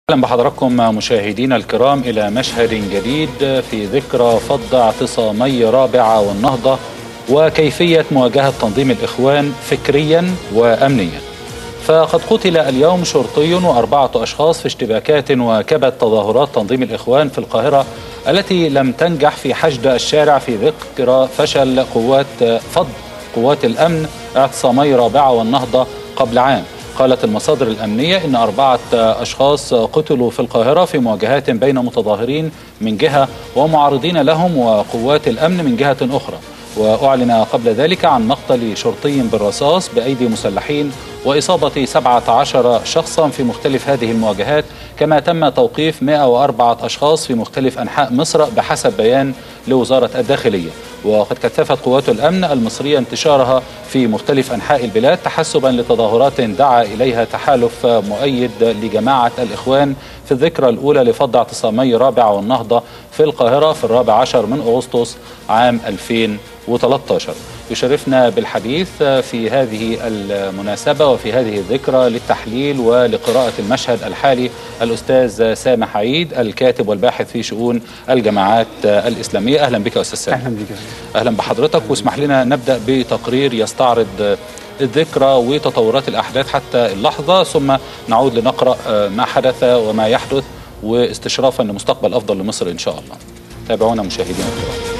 اهلا بحضراتكم مشاهدينا الكرام الى مشهد جديد في ذكرى فض اعتصامي رابعه والنهضه وكيفيه مواجهه تنظيم الاخوان فكريا وامنيا. فقد قتل اليوم شرطي واربعه اشخاص في اشتباكات وكبت تظاهرات تنظيم الاخوان في القاهره التي لم تنجح في حشد الشارع في ذكرى فشل قوات فض قوات الامن اعتصامي رابعه والنهضه قبل عام. قالت المصادر الأمنية إن أربعة أشخاص قتلوا في القاهرة في مواجهات بين متظاهرين من جهة ومعارضين لهم وقوات الأمن من جهة أخرى وأعلن قبل ذلك عن مقتل شرطي بالرصاص بأيدي مسلحين وإصابة 17 شخصا في مختلف هذه المواجهات كما تم توقيف 104 أشخاص في مختلف أنحاء مصر بحسب بيان لوزارة الداخلية وقد كثفت قوات الأمن المصرية انتشارها في مختلف أنحاء البلاد تحسبا لتظاهرات دعا إليها تحالف مؤيد لجماعة الإخوان في الذكرى الأولى لفض اعتصامي رابعة والنهضة في القاهرة في الرابع عشر من أغسطس عام 2013 يشرفنا بالحديث في هذه المناسبة وفي هذه الذكرى للتحليل ولقراءة المشهد الحالي الأستاذ سامح عيد الكاتب والباحث في شؤون الجماعات الإسلامية أهلا بك أستاذ سامح أهلا بك أهلا بحضرتك واسمح لنا نبدأ بتقرير يستعرض الذكرى وتطورات الأحداث حتى اللحظة ثم نعود لنقرأ ما حدث وما يحدث واستشرافا لمستقبل أفضل لمصر إن شاء الله تابعونا مشاهدينا الكرام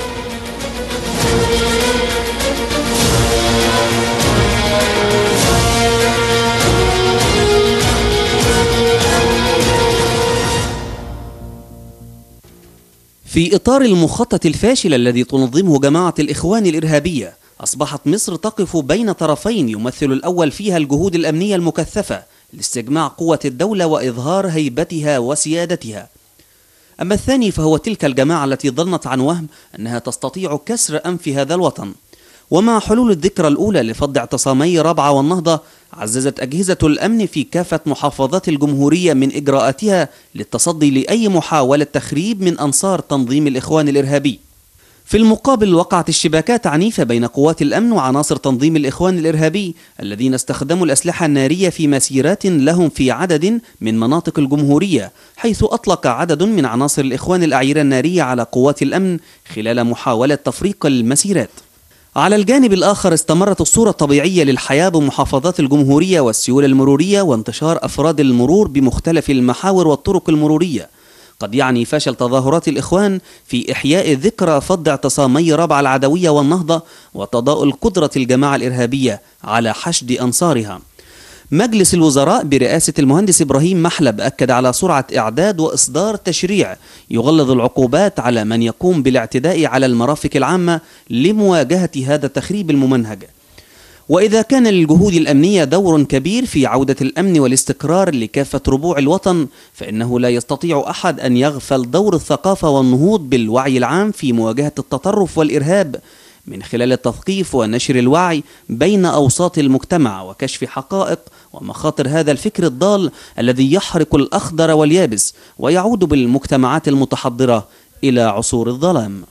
في إطار المخطط الفاشل الذي تنظمه جماعة الإخوان الإرهابية أصبحت مصر تقف بين طرفين يمثل الأول فيها الجهود الأمنية المكثفة لاستجماع قوة الدولة وإظهار هيبتها وسيادتها أما الثاني فهو تلك الجماعة التي ظنت عن وهم أنها تستطيع كسر أنف هذا الوطن ومع حلول الذكرى الأولى لفض اعتصامي رابعة والنهضة عززت أجهزة الأمن في كافة محافظات الجمهورية من إجراءاتها للتصدي لأي محاولة تخريب من أنصار تنظيم الإخوان الإرهابي في المقابل وقعت اشتباكات عنيفة بين قوات الأمن وعناصر تنظيم الإخوان الإرهابي الذين استخدموا الأسلحة النارية في مسيرات لهم في عدد من مناطق الجمهورية حيث أطلق عدد من عناصر الإخوان الأعيرة النارية على قوات الأمن خلال محاولة تفريق المسيرات على الجانب الآخر استمرت الصورة الطبيعية للحياة بمحافظات الجمهورية والسيولة المرورية وانتشار أفراد المرور بمختلف المحاور والطرق المرورية قد يعني فشل تظاهرات الإخوان في إحياء ذكرى فض اعتصامي رابعة العدوية والنهضة وتضاؤل قدرة الجماعة الإرهابية على حشد أنصارها مجلس الوزراء برئاسة المهندس إبراهيم محلب أكد على سرعة إعداد وإصدار تشريع يغلظ العقوبات على من يقوم بالاعتداء على المرافق العامة لمواجهة هذا التخريب الممنهج وإذا كان للجهود الأمنية دور كبير في عودة الأمن والاستقرار لكافة ربوع الوطن فإنه لا يستطيع أحد أن يغفل دور الثقافة والنهوض بالوعي العام في مواجهة التطرف والإرهاب من خلال التثقيف ونشر الوعي بين أوساط المجتمع وكشف حقائق ومخاطر هذا الفكر الضال الذي يحرق الأخضر واليابس ويعود بالمجتمعات المتحضرة إلى عصور الظلام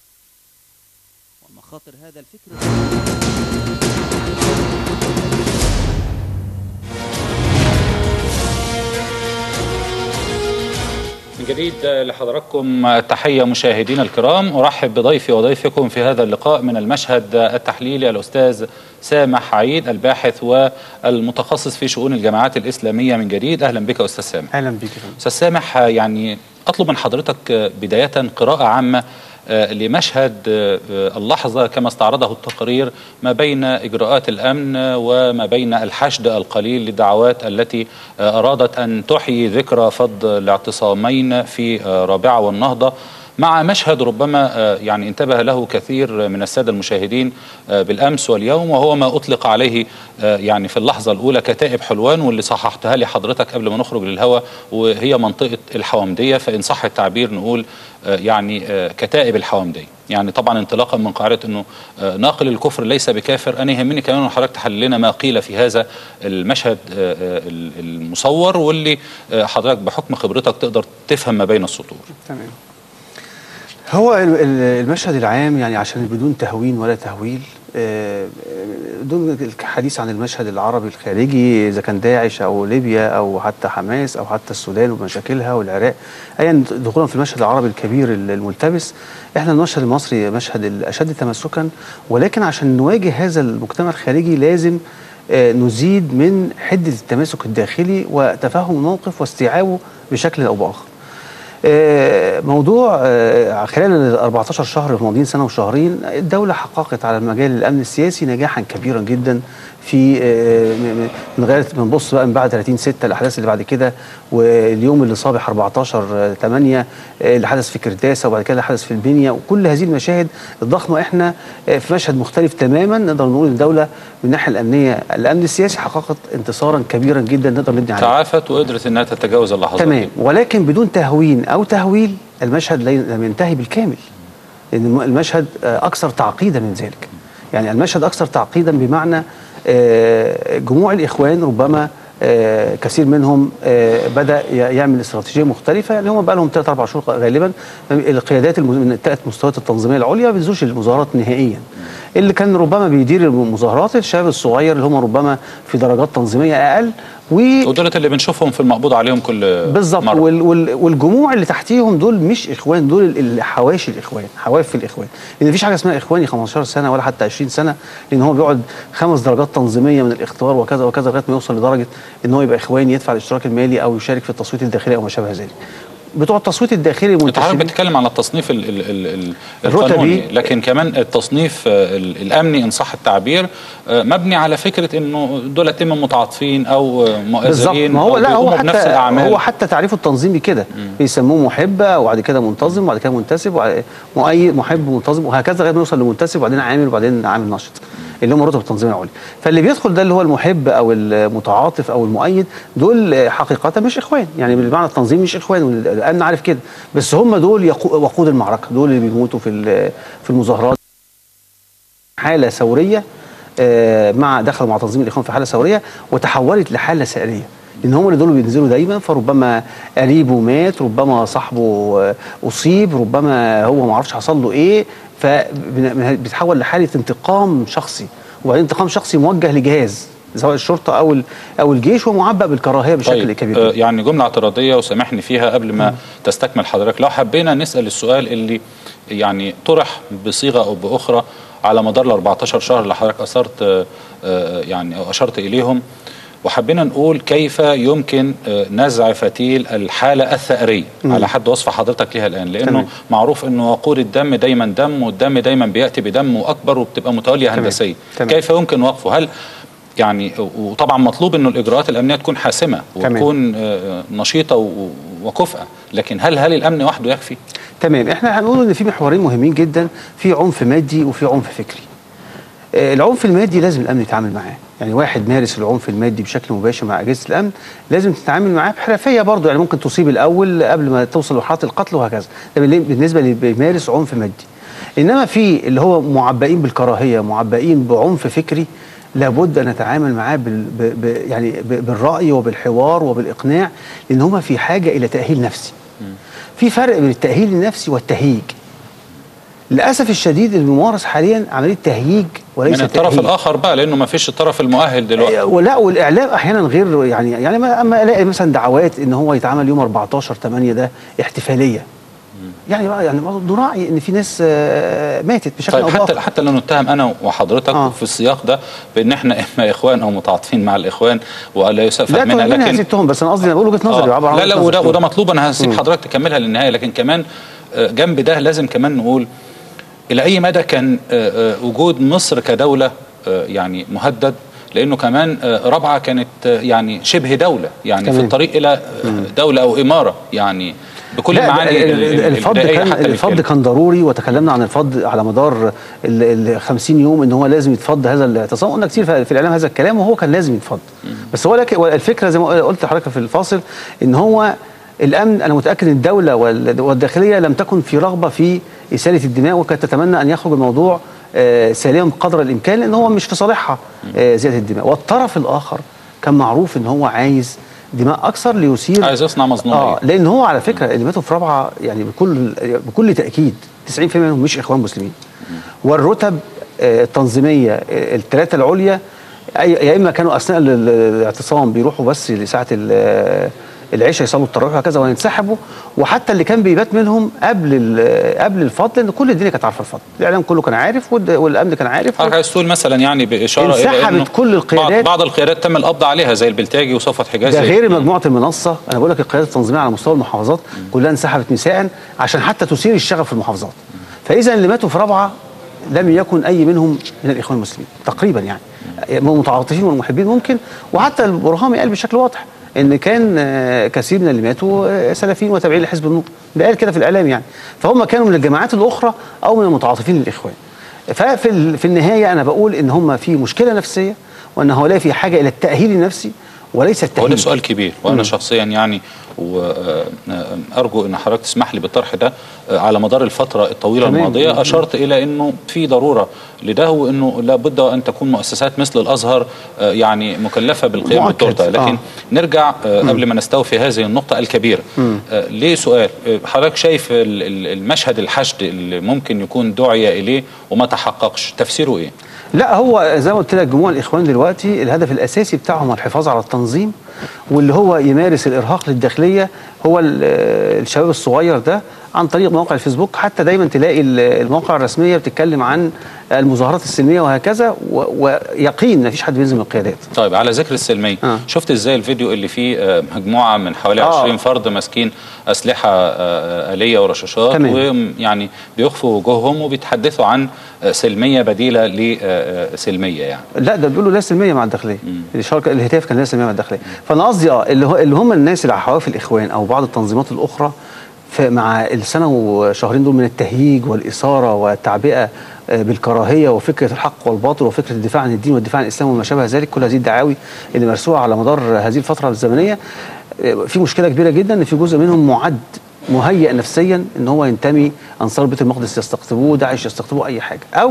ومخاطر هذا الفكر من جديد لحضراتكم تحية مشاهدينا الكرام أرحب بضيفي وضيفكم في هذا اللقاء من المشهد التحليلي الأستاذ سامح عيد الباحث والمتخصص في شؤون الجماعات الإسلامية من جديد أهلا بك أستاذ سامح أهلا بك أستاذ سامح يعني أطلب من حضرتك بداية قراءة عامة لمشهد اللحظة كما استعرضه التقرير ما بين إجراءات الأمن وما بين الحشد القليل للدعوات التي أرادت أن تحيي ذكرى فض الاعتصامين في رابعة والنهضة مع مشهد ربما يعني انتبه له كثير من السادة المشاهدين بالأمس واليوم وهو ما أطلق عليه يعني في اللحظة الأولى كتائب حلوان واللي صححتها لي حضرتك قبل ما نخرج للهواء وهي منطقة الحوامدية فإن صح التعبير نقول يعني كتائب الحوامدية يعني طبعا انطلاقا من قاعدة أنه ناقل الكفر ليس بكافر أنا يهمني كمان حضرتك تحلل لنا ما قيل في هذا المشهد المصور واللي حضرتك بحكم خبرتك تقدر تفهم ما بين السطور تمام هو المشهد العام يعني عشان بدون تهوين ولا تهويل آه، دون الحديث عن المشهد العربي الخارجي اذا كان داعش او ليبيا او حتى حماس او حتى السودان ومشاكلها والعراق ايا دخولهم في المشهد العربي الكبير الملتبس احنا المشهد المصري مشهد الاشد تمسكا ولكن عشان نواجه هذا المجتمع الخارجي لازم آه، نزيد من حده التماسك الداخلي وتفهم الموقف واستيعابه بشكل او باخر. آه، موضوع آه، خلال ال 14 شهر الماضيين سنه وشهرين الدوله حققت على مجال الامن السياسي نجاحا كبيرا جدا في آه، م- م- من غير بنبص بقى من بعد 30 6 الاحداث اللي بعد كده واليوم اللي صابح 14 8 اللي حدث في كرداسه وبعد كده اللي حدث في البنيه وكل هذه المشاهد الضخمه احنا آه، في مشهد مختلف تماما نقدر نقول الدوله من الناحيه الامنيه الامن السياسي حققت انتصارا كبيرا جدا نقدر نبني عليه تعافت وقدرت انها تتجاوز اللحظات تمام دي. ولكن بدون تهوين او تهويل المشهد لي- لم ينتهي بالكامل لان الم- المشهد آه، اكثر تعقيدا من ذلك يعني المشهد اكثر تعقيدا بمعنى آه، جموع الاخوان ربما آه، كثير منهم آه، بدا ي- يعمل استراتيجيه مختلفه يعني هم بقى لهم ثلاث اربع شهور غالبا القيادات الم- من الثلاث مستويات التنظيميه العليا ما بينزلوش المظاهرات نهائيا اللي كان ربما بيدير المظاهرات الشباب الصغير اللي هم ربما في درجات تنظيميه اقل و ودولت اللي بنشوفهم في المقبوض عليهم كل بالظبط مرة. وال وال والجموع اللي تحتيهم دول مش اخوان دول ال- الحواشي الاخوان حواف الاخوان لان مفيش حاجه اسمها اخواني 15 سنه ولا حتى 20 سنه لان هو بيقعد خمس درجات تنظيميه من الاختبار وكذا وكذا لغايه ما يوصل لدرجه ان هو يبقى اخواني يدفع الاشتراك المالي او يشارك في التصويت الداخلي او ما شابه ذلك بتوع التصويت الداخلي انت حضرتك منتشرين بتتكلم على التصنيف ال ال ال ال الرتبي. القانوني لكن كمان التصنيف آه، ال- الامني ان صح التعبير آه، مبني على فكره انه دول يتم متعاطفين او آه، بالظبط مؤازرين ما هو أو لا هو بيقوموا بنفس حتى الاعمال هو حتى تعريفه التنظيمي كده بيسموه محب وبعد كده منتظم وبعد كده منتسب وبعد- مؤيد محب منتظم وهكذا لغايه ما يوصل لمنتسب وبعدين عامل وبعدين عامل نشط اللي هم رتب التنظيم العليا فاللي بيدخل ده اللي هو المحب او المتعاطف او المؤيد دول حقيقه مش اخوان يعني بالمعنى التنظيم مش اخوان والامن عارف كده بس هم دول يقو- وقود المعركه دول اللي بيموتوا في ال- في المظاهرات حاله ثوريه آه، مع دخلوا مع تنظيم الاخوان في حاله ثوريه وتحولت لحاله سائريه لان هم اللي دول بينزلوا دايما فربما قريبه مات ربما صاحبه آه، اصيب ربما هو ما عرفش حصل له ايه فبيتحول لحاله انتقام شخصي وبعدين انتقام شخصي موجه لجهاز سواء الشرطه او ال- او الجيش ومعبأ بالكراهيه بشكل طيب كبير آه، يعني جملة اعتراضية وسامحني فيها قبل ما تستكمل حضرتك لو حبينا نسأل السؤال اللي يعني طرح بصيغة أو بأخرى على مدار ال 14 شهر اللي حضرتك أثرت آه، آه، يعني أو أشرت إليهم وحبينا نقول كيف يمكن آه، نزع فتيل الحالة الثأرية على حد وصف حضرتك ليها الآن لأنه تمام. معروف أنه وقود الدم دايما دم والدم دايما بيأتي بدم أكبر وبتبقى متولية تمام. هندسية تمام. كيف يمكن وقفه هل يعني وطبعا مطلوب انه الاجراءات الامنيه تكون حاسمه تمام. وتكون آه، نشيطه و- وكفءه لكن هل هل الامن وحده يكفي تمام احنا هنقول ان في محورين مهمين جدا في عنف مادي وفي عنف فكري آه، العنف المادي لازم الامن يتعامل معاه يعني واحد مارس العنف المادي بشكل مباشر مع اجهزه الامن لازم تتعامل معاه بحرفيه برضه يعني ممكن تصيب الاول قبل ما توصل لمرحله القتل وهكذا ده بال- بالنسبه اللي بيمارس عنف مادي انما في اللي هو معبئين بالكراهيه معبئين بعنف فكري لابد ان نتعامل معاه بال ب ب يعني ب بالراي وبالحوار وبالاقناع لان هم في حاجه الى تاهيل نفسي في فرق بين التاهيل النفسي والتهييج للاسف الشديد اللي بيمارس حاليا عمليه تهييج وليس من الطرف تأهيل. الاخر بقى لانه ما فيش الطرف المؤهل دلوقتي ولا والاعلام احيانا غير يعني يعني ما اما الاقي مثلا دعوات ان هو يتعمل يوم 14 8 ده احتفاليه يعني بقى يعني برضه راعي ان في ناس آه، ماتت بشكل طيب او حتى باخر حتى لو نتهم انا وحضرتك آه. في السياق ده بان احنا اما اخوان او متعاطفين مع الاخوان ولا يسافر لا منها توجهني هذه لكن التهم بس انا قصدي انا بقول وجهه نظري آه. بعبر عن لا لا وجهة وده نظري. وده مطلوب انا هسيب مم. حضرتك تكملها للنهايه لكن كمان آه، جنب ده لازم كمان نقول الى اي مدى كان آه، آه، وجود مصر كدوله آه، يعني مهدد لانه كمان آه، رابعه كانت آه، يعني شبه دوله يعني في تمام. الطريق الى آه، دوله او اماره يعني بكل لا معاني ال- ال- ال- ال- الفض البدائية كان حتى الفض للكلمة. كان ضروري وتكلمنا عن الفض على مدار ال ال 50 يوم ان هو لازم يتفض هذا الاعتصام قلنا كتير في في الاعلام هذا الكلام وهو كان لازم يتفض بس هو لك الفكره زي ما قلت لحضرتك في الفاصل ان هو الامن انا متاكد ان الدوله وال- والداخليه لم تكن في رغبه في اساله الدماء وكانت تتمنى ان يخرج الموضوع آه، سالما قدر الامكان لان هو مش في صالحها آه، زياده الدماء والطرف الاخر كان معروف ان هو عايز دماء اكثر ليثير عايز يصنع مظلوميه اه لان هو على فكره اللي ماتوا في رابعه يعني بكل بكل تاكيد 90% منهم مش اخوان مسلمين والرتب آه، التنظيميه آه، الثلاثه العليا أي- يا اما كانوا اثناء ال- ال- الاعتصام بيروحوا بس لساعه ال- العشاء يصلوا التراويح وهكذا وينسحبوا وحتى اللي كان بيبات منهم قبل ال- قبل الفضل لان كل الدنيا كانت عارفه الفضل الاعلام كله كان عارف والد- والامن كان عارف حضرتك عايز تقول مثلا يعني باشاره الى انسحبت انه كل القيادات. بعض, بعض القيادات تم القبض عليها زي البلتاجي وصفوت حجازي ده غير مجموعه المنصه انا بقول لك القيادات التنظيميه على مستوى المحافظات كلها انسحبت مساء عشان حتى تثير الشغف في المحافظات فاذا اللي ماتوا في رابعه لم يكن اي منهم من الاخوان المسلمين تقريبا يعني من المتعاطفين والمحبين ممكن وحتى البرهامي قال بشكل واضح ان كان آه، كثير من اللي ماتوا آه، سلفيين وتابعين لحزب النور ده قال كده في الاعلام يعني فهم كانوا من الجماعات الاخرى او من المتعاطفين للاخوان ففي ال- في النهايه انا بقول ان هم في مشكله نفسيه وان هؤلاء في حاجه الى التاهيل النفسي وليس هو التهيئ ده سؤال كبير وانا شخصيا يعني وارجو ان حضرتك تسمح لي بالطرح ده آه، على مدار الفتره الطويله تمام. الماضيه اشرت الى انه في ضروره لده وانه لابد ان تكون مؤسسات مثل الازهر آه، يعني مكلفه بالقيام مؤكد. بالدور ده لكن آه. نرجع آه، قبل ما نستوفي هذه النقطه الكبيره آه، ليه سؤال آه، حضرتك شايف ال- ال- المشهد الحشد اللي ممكن يكون دعي اليه وما تحققش تفسيره ايه لا هو زي ما قلت لك جموع الاخوان دلوقتي الهدف الاساسي بتاعهم الحفاظ على التنظيم واللي هو يمارس الارهاق للداخليه هو ال- الشباب الصغير ده عن طريق مواقع الفيسبوك حتى دايما تلاقي ال- المواقع الرسميه بتتكلم عن المظاهرات السلميه وهكذا و- ويقين ما فيش حد بينزل من القيادات طيب على ذكر السلمية آه. شفت ازاي الفيديو اللي فيه آه، مجموعة من حوالي آه. 20 فرد ماسكين أسلحة آه، آلية ورشاشات تمام. ويعني بيخفوا وجوههم وبيتحدثوا عن آه، سلمية بديلة لسلمية يعني لا ده بيقولوا لا سلميه مع الداخليه الشركه الهتاف كان لا سلميه مع الداخليه فانا قصدي اه اللي, هو اللي هم الناس اللي على حواف الاخوان او بعض التنظيمات الاخرى ف- مع السنه وشهرين دول من التهييج والاثاره والتعبئه آه، بالكراهيه وفكره الحق والباطل وفكره الدفاع عن الدين والدفاع عن الاسلام وما شابه ذلك كل هذه الدعاوي اللي مرسوها على مدار هذه الفتره الزمنيه آه، في مشكله كبيره جدا ان في جزء منهم معد مهيئ نفسيا ان هو ينتمي انصار بيت المقدس يستقطبوه داعش يستقطبوه اي حاجه او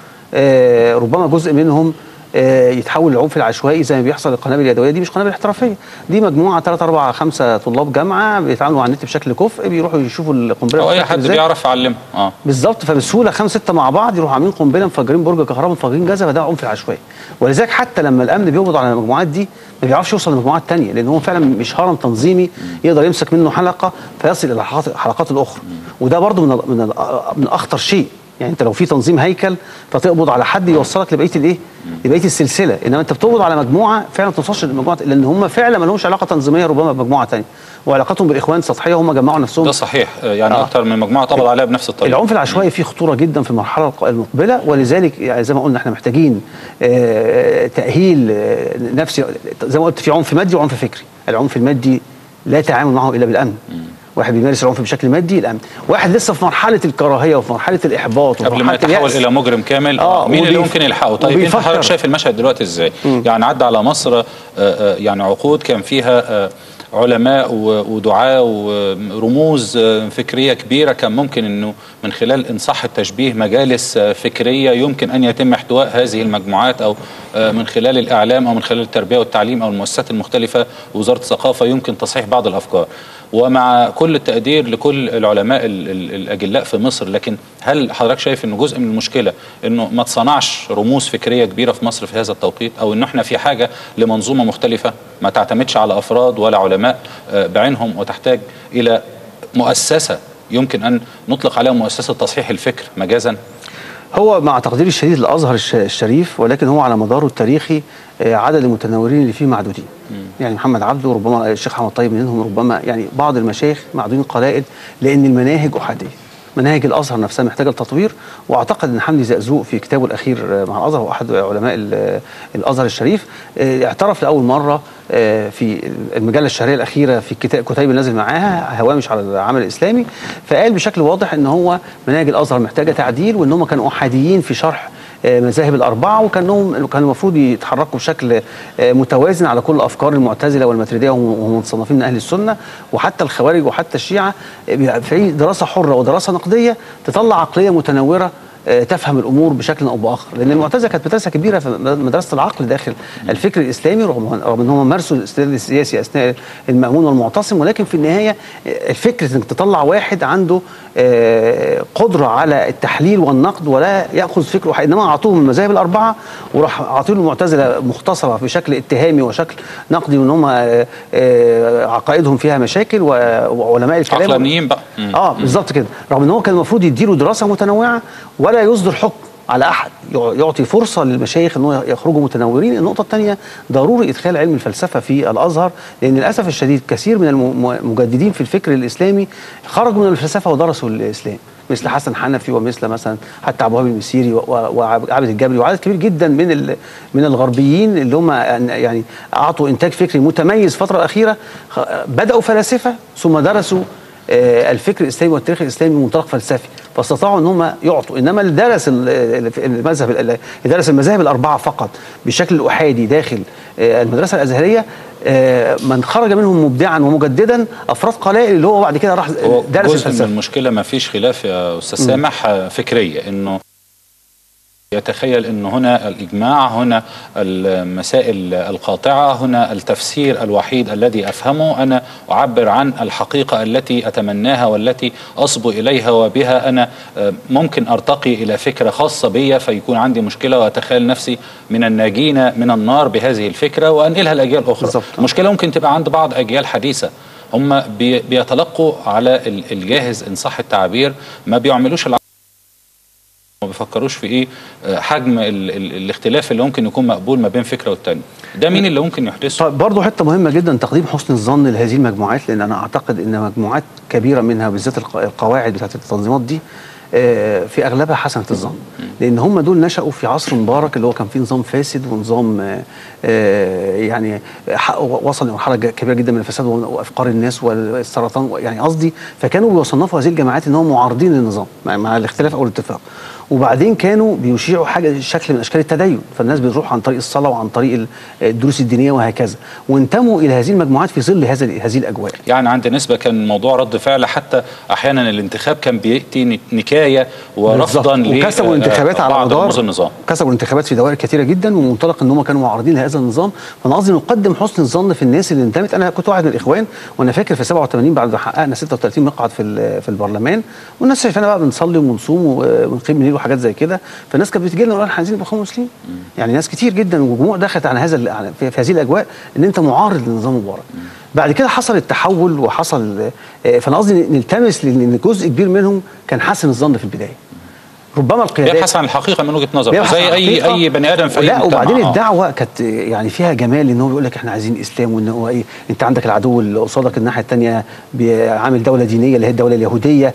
آه، ربما جزء منهم آه، يتحول للعنف العشوائي زي ما بيحصل القنابل اليدويه دي مش قنابل احترافيه دي مجموعه 3 4 5 طلاب جامعه بيتعاملوا على النت بشكل كفء بيروحوا يشوفوا القنبله أو أي بتتحط حد إزاي. بيعرف يعلمه اه بالظبط فبسهوله خمسه سته مع بعض يروحوا عاملين قنبله مفجرين برج كهرباء مفجرين جزا فده عنف عشوائي ولذلك حتى لما الامن بيقبض على المجموعات دي ما بيعرفش يوصل للمجموعات الثانيه لان هو فعلا مش هرم تنظيمي يقدر يمسك منه حلقه فيصل الى الحلقات الحلقات الاخرى وده برضو من ال- من ال- من اخطر شيء يعني انت لو في تنظيم هيكل فتقبض على حد يوصلك لبقيه الايه؟ لبقيه السلسله انما انت بتقبض على مجموعه فعلا ما توصلش للمجموعه لان هم فعلا ما لهمش علاقه تنظيميه ربما بمجموعه ثانيه وعلاقتهم بالاخوان سطحيه هم جمعوا نفسهم ده صحيح آه، يعني آه. أكتر من مجموعة قبض عليها بنفس الطريقة العنف العشوائي فيه خطوره جدا في المرحله الق- المقبله ولذلك يعني زي ما قلنا احنا محتاجين آه، تاهيل آه، نفسي زي ما قلت في عنف مادي وعنف فكري العنف المادي لا تعامل معه الا بالامن واحد بيمارس العنف بشكل مادي الامن واحد لسه في مرحله الكراهيه وفي مرحله الاحباط وفي قبل ما مرحلة يتحول اليأس. الى مجرم كامل آه، مين اللي وبيف- ممكن يلحقه طيب انت وبيفكر. حضرتك شايف المشهد دلوقتي ازاي يعني عدى على مصر آه، آه، يعني عقود كان فيها آه، علماء و- ودعاة ورموز آه، فكرية كبيرة كان ممكن انه من خلال ان صح التشبيه مجالس آه، فكرية يمكن ان يتم احتواء هذه المجموعات او آه، من خلال الاعلام او من خلال التربية والتعليم او المؤسسات المختلفة وزارة الثقافة يمكن تصحيح بعض الافكار ومع كل التقدير لكل العلماء ال- ال- الاجلاء في مصر لكن هل حضرتك شايف انه جزء من المشكله انه ما تصنعش رموز فكريه كبيره في مصر في هذا التوقيت او انه احنا في حاجه لمنظومه مختلفه ما تعتمدش على افراد ولا علماء آه، بعينهم وتحتاج الى مؤسسه يمكن ان نطلق عليها مؤسسه تصحيح الفكر مجازا هو مع تقديري الشديد الازهر الش- الشريف ولكن هو على مداره التاريخي آه، عدد المتنورين اللي فيه معدودين يعني محمد عبده ربما الشيخ احمد طيب منهم ربما يعني بعض المشايخ معدودين قلائل لان المناهج احاديه مناهج الازهر نفسها محتاجه لتطوير واعتقد ان حمدي زقزوق في كتابه الاخير آه، مع الازهر واحد علماء ال- الازهر الشريف آه، اعترف لاول مره آه، في المجله الشهريه الاخيره في الكتاب كتيب نازل معاها هوامش على العمل الاسلامي فقال بشكل واضح ان هو مناهج الازهر محتاجه تعديل وان هم كانوا احاديين في شرح آه، مذاهب الاربعه وكانهم كانوا المفروض يتحركوا بشكل آه، متوازن على كل افكار المعتزله والماتريديه وهم وهم متصنفين من اهل السنه وحتى الخوارج وحتى الشيعه آه، بيبقى في دراسه حره ودراسه نقديه تطلع عقليه متنوره آه، تفهم الامور بشكل او باخر لان المعتزله كانت مدرسه كبيره في مدرسه العقل داخل الفكر الاسلامي رغم رغم ان هم مارسوا الاستدلال السياسي اثناء المامون والمعتصم ولكن في النهايه آه، الفكره انك تطلع واحد عنده آه، قدره على التحليل والنقد ولا ياخذ فكره واحد انما اعطوهم المذاهب الاربعه وراح اعطوا له المعتزله مختصره بشكل اتهامي وشكل نقدي وان هم آه، آه، عقائدهم فيها مشاكل و- وعلماء الكلام عقلانيين بقى مم. اه بالظبط كده رغم ان هو كان المفروض يديله دراسه متنوعه ولا يصدر حكم على احد يع- يعطي فرصه للمشايخ ان هو يخرجوا متنورين النقطه الثانيه ضروري ادخال علم الفلسفه في الازهر لان للاسف الشديد كثير من الم- المجددين في الفكر الاسلامي خرجوا من الفلسفه ودرسوا الاسلام مثل حسن حنفي ومثل مثلا حتى عبد الوهاب المسيري و- و- وعبد الجبري وعدد كبير جدا من ال- من الغربيين اللي هم يعني اعطوا انتاج فكري متميز الفتره الاخيره خ- بداوا فلاسفه ثم درسوا آه، الفكر الاسلامي والتاريخ الاسلامي من منطلق فلسفي فاستطاعوا ان هم يعطوا انما اللي درس ال- ال- المذهب ال- اللي درس المذاهب الاربعه فقط بشكل احادي داخل آه، المدرسه الازهريه آه، من خرج منهم مبدعا ومجددا افراد قلائل اللي هو بعد كده راح هو درس جزء من الفلسفه المشكله ما فيش خلاف يا استاذ سامح آه، فكريه انه يتخيل أن هنا الإجماع هنا المسائل القاطعة هنا التفسير الوحيد الذي أفهمه أنا أعبر عن الحقيقة التي أتمناها والتي أصبو إليها وبها أنا آه، ممكن أرتقي إلى فكرة خاصة بي فيكون عندي مشكلة وأتخيل نفسي من الناجين من النار بهذه الفكرة وأنقلها لأجيال أخرى بالظبط. المشكلة ممكن تبقى عند بعض أجيال حديثة هم بي- بيتلقوا على ال- الجاهز إن صح التعبير ما بيعملوش الع- ما بيفكروش في ايه آه، حجم ال ال الاختلاف اللي ممكن يكون مقبول ما بين فكره والتانيه ده مين اللي ممكن يحدثه طيب برضه حته مهمه جدا تقديم حسن الظن لهذه المجموعات لان انا اعتقد ان مجموعات كبيره منها بالذات الق- القواعد بتاعت التنظيمات دي آه، في اغلبها حسنه الظن لان هم دول نشأوا في عصر مبارك اللي هو كان فيه نظام فاسد ونظام آه، آه، يعني ح- وصل لمرحله ج- كبيره جدا من الفساد وافكار الناس والسرطان يعني قصدي فكانوا بيصنفوا هذه الجماعات ان هم معارضين للنظام مع, مع الاختلاف او الاتفاق وبعدين كانوا بيشيعوا حاجه شكل من اشكال التدين فالناس بتروح عن طريق الصلاه وعن طريق ال- الدروس الدينيه وهكذا وانتموا الى هذه المجموعات في ظل هذا هذه الاجواء يعني عند نسبه كان موضوع رد فعل حتى احيانا الانتخاب كان بياتي ن- نكايه ورفضا ل وكسبوا انتخابات على بعض مدار رموز النظام كسبوا انتخابات في دوائر كثيره جدا ومنطلق ان هم كانوا معارضين لهذا النظام فانا قصدي نقدم حسن الظن في الناس اللي انتمت انا كنت واحد من الاخوان وانا فاكر في 87 بعد ما حققنا 36 مقعد في ال- في البرلمان والناس شايفانا بقى بنصلي وبنصوم ونقيم الليل وحاجات زي كده فالناس كانت بتجي لنا وقال احنا عايزين نبقى اخوان مسلمين يعني ناس كتير جدا وجموع دخلت على هذا ال- على- في في هذه الاجواء ان انت معارض للنظام مبارك بعد كده حصل التحول وحصل آه، فانا قصدي نلتمس لان جزء كبير منهم كان حسن الظن في البدايه ربما القيادات بيبحث عن الحقيقه من وجهه نظره بيبحث زي عن اي حقيقة. اي بني ادم في اي لا مجتمع. وبعدين آه. الدعوه كانت يعني فيها جمال ان هو بيقول لك احنا عايزين اسلام وان هو ايه انت عندك العدو اللي قصادك الناحيه الثانيه عامل دوله دينيه اللي هي الدوله اليهوديه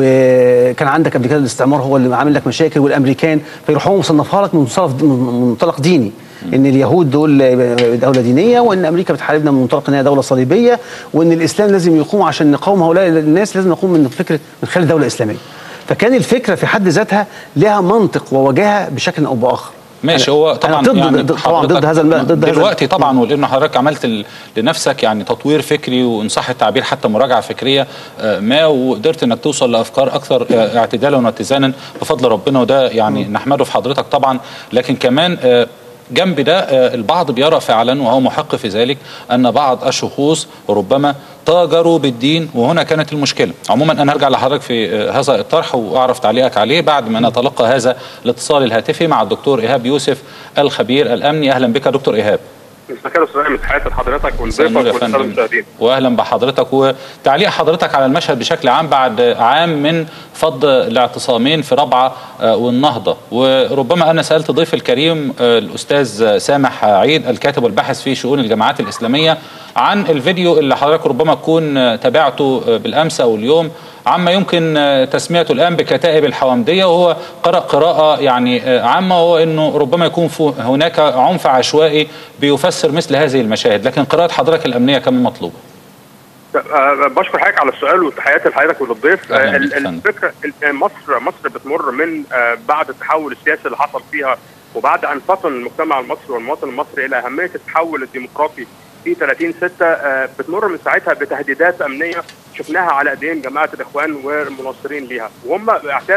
وكان عندك قبل كده الاستعمار هو اللي عامل لك مشاكل والامريكان فيروحوا مصنفها لك من منطلق من منطلق ديني ان اليهود دول دوله دينيه وان امريكا بتحاربنا من منطلق ان هي دوله صليبيه وان الاسلام لازم يقوم عشان نقاوم هؤلاء الناس لازم نقوم من فكره من خلال دوله اسلاميه فكان الفكره في حد ذاتها لها منطق ووجاهه بشكل او باخر ماشي أنا- هو طبعا أنا ضد يعني ضد- طبعا ضد حضرتك هذا الم- ضد هذا دلوقتي طبعا ولانه حضرتك عملت ال- لنفسك يعني تطوير فكري وان صح التعبير حتى مراجعه فكريه آه، ما وقدرت انك توصل لافكار اكثر آه، اعتدالا واتزانا بفضل ربنا وده يعني نحمده في حضرتك طبعا لكن كمان آه، جنب ده آه، البعض بيرى فعلا وهو محق في ذلك ان بعض الشخوص ربما تاجروا بالدين وهنا كانت المشكله عموما انا هرجع لحضرتك في آه، هذا الطرح واعرف تعليقك عليه بعد ما نتلقى هذا الاتصال الهاتفي مع الدكتور ايهاب يوسف الخبير الامني اهلا بك يا دكتور ايهاب مساء الخير استاذ تحياتي لحضرتك مساء النور يا ولضيفك وللساده فندم المشاهدين واهلا بحضرتك وتعليق حضرتك على المشهد بشكل عام بعد عام من فض الاعتصامين في رابعه آه، والنهضه وربما انا سالت ضيف الكريم آه، الاستاذ سامح عيد الكاتب والباحث في شؤون الجماعات الاسلاميه عن الفيديو اللي حضرتك ربما تكون آه، تابعته آه، بالامس او اليوم عما يمكن آه، تسميته الان بكتائب الحوامديه وهو قرأ قراءه يعني آه، عامه وهو انه ربما يكون فو- هناك عنف عشوائي بيفسر مثل هذه المشاهد لكن قراءه حضرتك الامنيه كمان مطلوبه آه، بشكر حضرتك على السؤال وتحياتي لحضرتك وللضيف أهلاً آه، بيك ال- فندم. الفكره ال- مصر مصر بتمر من آه، بعد التحول السياسي اللي حصل فيها وبعد ان فطن المجتمع المصري والمواطن المصري الى اهميه التحول الديمقراطي في 30 6 آه، بتمر من ساعتها بتهديدات امنيه شفناها على ايدين جماعه الاخوان والمناصرين ليها وهم اعتادوا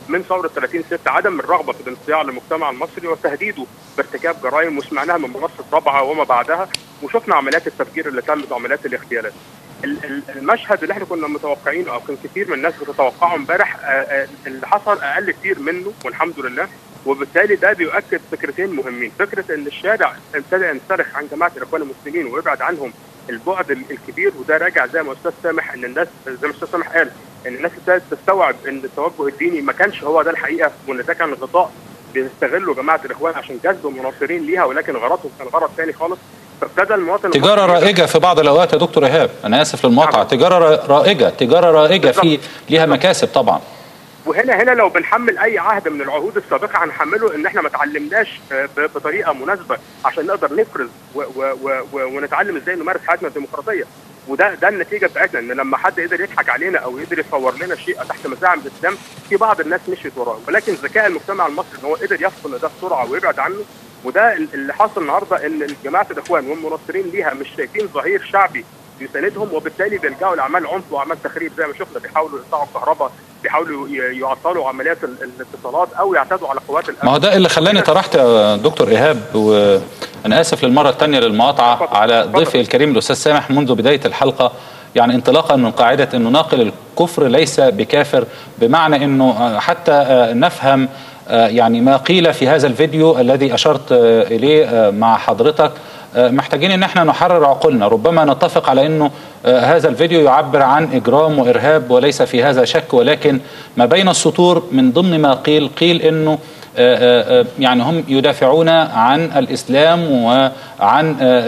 من ثوره 30 6 عدم الرغبه في الانصياع للمجتمع المصري وتهديده بارتكاب جرائم وسمعناها من منصه رابعه وما بعدها وشفنا عمليات التفجير اللي تمت وعمليات الاغتيالات. المشهد اللي احنا كنا متوقعينه او كان كثير من الناس بتتوقعه امبارح اللي حصل اقل كتير منه والحمد لله وبالتالي ده بيؤكد فكرتين مهمين، فكره ان الشارع ابتدى ينسلخ عن جماعه الاخوان المسلمين ويبعد عنهم البعد الكبير وده راجع زي ما استاذ سامح ان الناس زي ما استاذ سامح قال ان الناس ابتدت تستوعب ان التوجه الديني ما كانش هو ده الحقيقه وان ده كان غطاء بيستغلوا جماعه الاخوان عشان جذب مناصرين ليها ولكن غرضهم كان غرض ثاني خالص فابتدى المواطن تجاره رائجه في بعض الاوقات يا دكتور ايهاب انا اسف للمقاطعه تجاره رائجه تجاره رائجه في ليها مكاسب طبعا وهنا هنا لو بنحمل اي عهد من العهود السابقه هنحمله ان احنا ما اتعلمناش بطريقه مناسبه عشان نقدر نفرز و و و ونتعلم ازاي نمارس حياتنا الديمقراطيه وده ده النتيجه بتاعتنا ان لما حد قدر يضحك علينا او يقدر يصور لنا شيء تحت مساعم الاسلام في بعض الناس مشيت وراه ولكن ذكاء المجتمع المصري ان هو قدر يفصل ده بسرعه ويبعد عنه وده اللي حاصل النهارده ان جماعه الاخوان والمناصرين ليها مش شايفين ظهير شعبي يساندهم وبالتالي بيلجأوا لاعمال عنف واعمال تخريب زي ما شفنا بيحاولوا يقطعوا الكهرباء بيحاولوا يعطلوا عمليات الاتصالات او يعتدوا على قوات الامن ما هو ده اللي خلاني طرحت يا دكتور ايهاب وانا اسف للمره الثانيه للمقاطعه على ضيفي الكريم الاستاذ سامح منذ بدايه الحلقه يعني انطلاقا من قاعده انه ناقل الكفر ليس بكافر بمعنى انه حتى نفهم يعني ما قيل في هذا الفيديو الذي اشرت اليه مع حضرتك محتاجين ان احنا نحرر عقولنا ربما نتفق على انه هذا الفيديو يعبر عن اجرام وارهاب وليس في هذا شك ولكن ما بين السطور من ضمن ما قيل قيل انه يعني هم يدافعون عن الاسلام وعن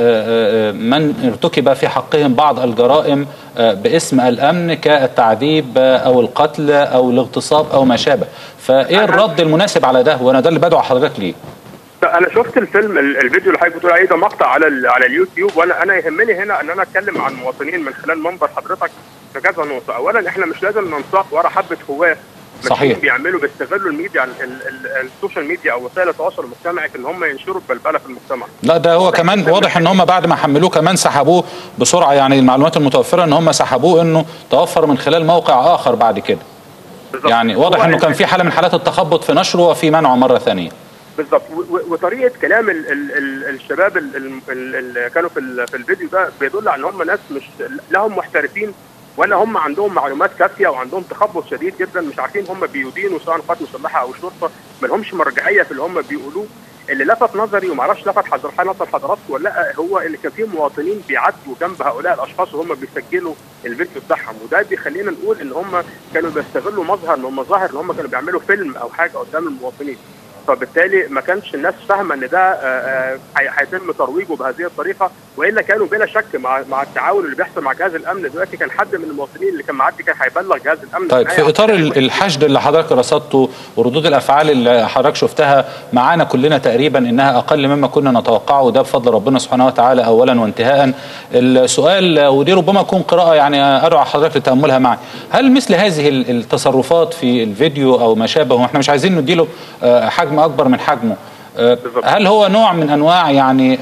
من ارتكب في حقهم بعض الجرائم باسم الامن كالتعذيب او القتل او الاغتصاب او ما شابه فايه الرد المناسب على ده وانا ده اللي بدعو حضرتك ليه انا شفت الفيلم الفيديو اللي حضرتك بتقول عليه ده مقطع على على اليوتيوب وانا انا يهمني هنا ان انا اتكلم عن المواطنين من خلال منبر حضرتك في كذا نقطه، اولا احنا مش لازم ننساق ورا حبه هواه صحيح بيعملوا بيستغلوا الميديا السوشيال ميديا او وسائل التواصل الاجتماعي في ان هم ينشروا البلبله في المجتمع لا ده هو كمان واضح ان هم بعد ما حملوه كمان سحبوه بسرعه يعني المعلومات المتوفره ان هم سحبوه انه توفر من خلال موقع اخر بعد كده بالزبط. يعني واضح انه كان في حاله من حالات التخبط في نشره وفي منعه مره ثانيه بالظبط وطريقه كلام ال ال ال الشباب اللي كانوا في في الفيديو ده بيدل على ان هم ناس مش لا هم محترفين ولا هم عندهم معلومات كافيه وعندهم تخبط شديد جدا مش عارفين هم بيدينوا سواء قوات مسلحه او شرطه ما لهمش مرجعيه في اللي هم بيقولوه اللي لفت نظري وما اعرفش لفت حضرتك نظر حضراتكم ولا لا هو ان كان في مواطنين بيعدوا جنب هؤلاء الاشخاص وهم بيسجلوا الفيديو بتاعهم وده بيخلينا نقول ان هم كانوا بيستغلوا مظهر من المظاهر ان هم كانوا بيعملوا فيلم او حاجه قدام المواطنين فبالتالي ما كانش الناس فاهمه ان ده هيتم ترويجه بهذه الطريقه والا كانوا بلا شك مع مع التعاون اللي بيحصل مع جهاز الامن دلوقتي كان حد من المواطنين اللي كان معدي كان هيبلغ جهاز الامن طيب في اطار الحشد اللي حضرتك رصدته وردود الافعال اللي حضرتك شفتها معانا كلنا تقريبا انها اقل مما كنا نتوقعه وده بفضل ربنا سبحانه وتعالى اولا وانتهاء السؤال ودي ربما تكون قراءه يعني ادعو حضرتك لتاملها معي هل مثل هذه التصرفات في الفيديو او ما شابه واحنا مش عايزين نديله حجم اكبر من حجمه هل هو نوع من انواع يعني